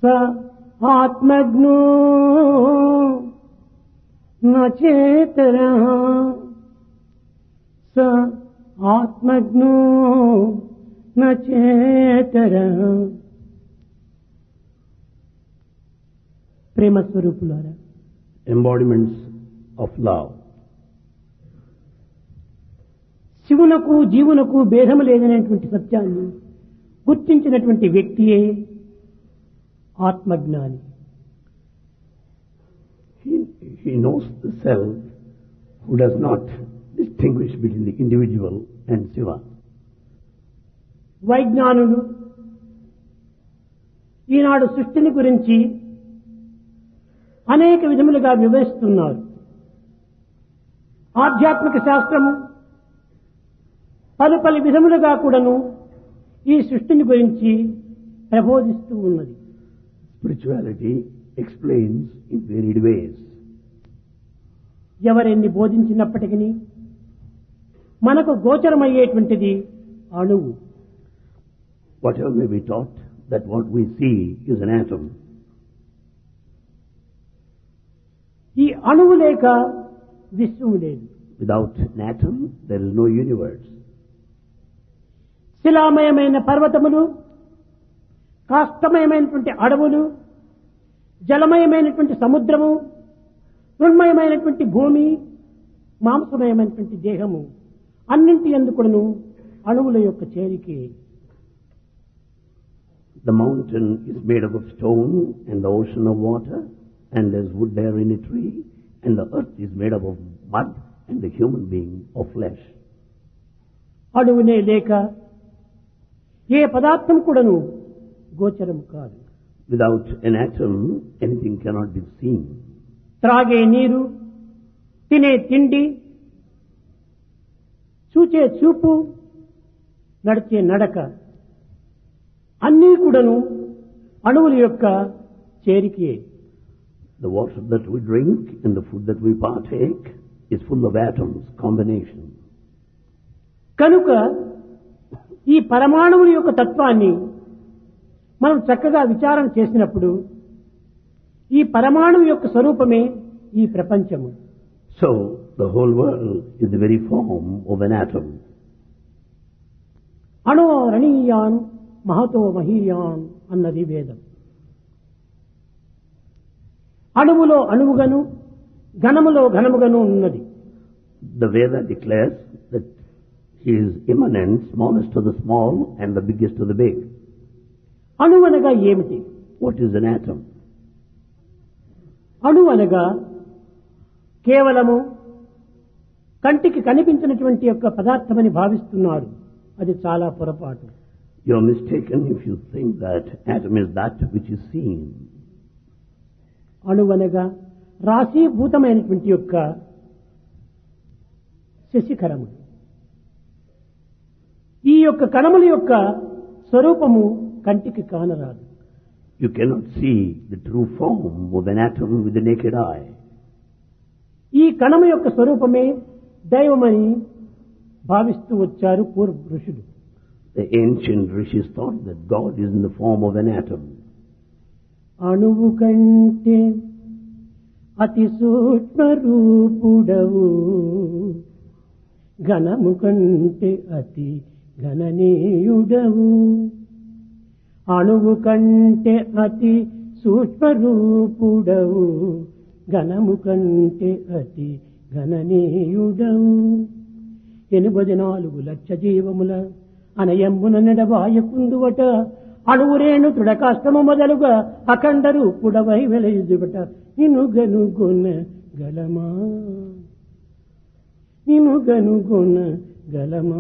స ఆత్మజ్ఞో నచేతర స ఆత్మజ్ఞో నచేతర ప్రేమ స్వరూపులారా embodiments of love. శివునకు జీవునకు భేదము లేదనేటువంటి సత్యాన్ని గుర్తించినటువంటి వ్యక్తియే ఆత్మజ్ఞాని He, he knows the self who does not distinguish between the individual and Shiva. వైజ్ఞానులు ఈనాడు సృష్టిని గురించి అనేక విధములుగా వివరిస్తున్నారు ఆధ్యాత్మిక శాస్త్రము పలు పలు విధములుగా కూడాను ఈ సృష్టిని గురించి ప్రబోధిస్తూ ఉన్నది Spirituality explains in varied ways. ఎవరెన్ని బోధించినప్పటికీ మనకు గోచరమయ్యేటువంటిది అణువు Whatever may be taught, that what we see is an atom. ఈ అణువు లేక విశ్వము లేదు Without an atom, there is no universe. శిలామయమైన పర్వతములు కాష్టమయమైనటువంటి అడవులు జలమయమైనటువంటి సముద్రము మృణ్మయమైనటువంటి భూమి మాంసమయమైనటువంటి దేహము అన్నింటి ఎందుకును అణువుల యొక్క చేరికే The mountain is made up of stone and the ocean of water, and there's wood there in a tree, and the earth is made up of mud and the human being of flesh. అణువునే లేక ఏ పదార్థం కూడాను గోచరం కాదు Without an atom, anything cannot be seen. త్రాగే నీరు తినే తిండి చూచే చూపు నడిచే నడక అన్నీ కూడాను అణువుల యొక్క చేరికే The water that we drink and the food that we partake is full of atoms, combination. కనుక ఈ పరమాణువుల యొక్క తత్వాన్ని మనం చక్కగా విచారణ చేసినప్పుడు ఈ పరమాణువు యొక్క స్వరూపమే ఈ ప్రపంచము So, the whole world is the very form of an atom. అణో రణీయాన్ మహతో మహీయాన్ అన్నది వేదం అణువులో అణువుగను ఘనములో ఘనముగను ఉన్నది The Veda declares that he is immanent, smallest of the small and the biggest of the big. అణువు అనగా ఏమిటి What is an atom? అణు అనగా కేవలము కంటికి కనిపించినటువంటి యొక్క పదార్థమని భావిస్తున్నారు అది చాలా పొరపాటు You are mistaken if you think that atom is that which is seen. అణు అనగా రాశీభూతమైనటువంటి యొక్క శశిఖరములు ఈ యొక్క కణముల యొక్క స్వరూపము కంటికి కానరాదు You cannot see the true form of an atom with the naked eye. ఈ కణము యొక్క స్వరూపమే దైవమని భావిస్తూ వచ్చారు పూర్వ ఋషులు The ancient rishis thought that God is in the form of an atom. అణువు కంటే అతి సూక్ష్మ రూపుడవు ఘనము కంటే అతి గణనీయుడవు అణువు కంటే అతి సూక్ష్మ రూపుడవు ఘనము కంటే అతి గణనీయుడవు ఎనిమిది నాలుగు లక్ష జీవముల అనయంబున నెడబాయకుందువట అణువురేణు తృడకాష్టము మొదలుగా అఖండ రూపుడవై వెలయుదుబట నిన్ను గనుగొన గలమా నిన్ను గనుగొన గలమా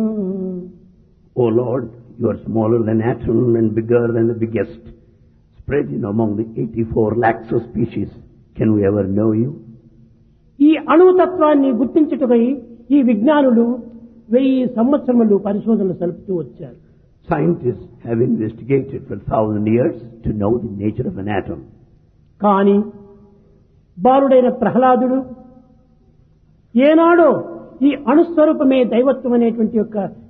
O Lord, you are smaller than atom and bigger than the biggest, spread in among the 84 lakhs of species. Can we ever know you? ఈ అణుతత్వాన్ని గుర్తించుటకై ఈ విజ్ఞానులు వెయ్యి సంవత్సరములు పరిశోధనలు సలుపుతూ వచ్చారు Scientists have investigated for a thousand years to know the nature of an atom. కానీ బాలుడైన ప్రహ్లాదుడు ఏనాడో ఈ అణుస్వరూపమే దైవత్వం అనేటువంటి యొక్క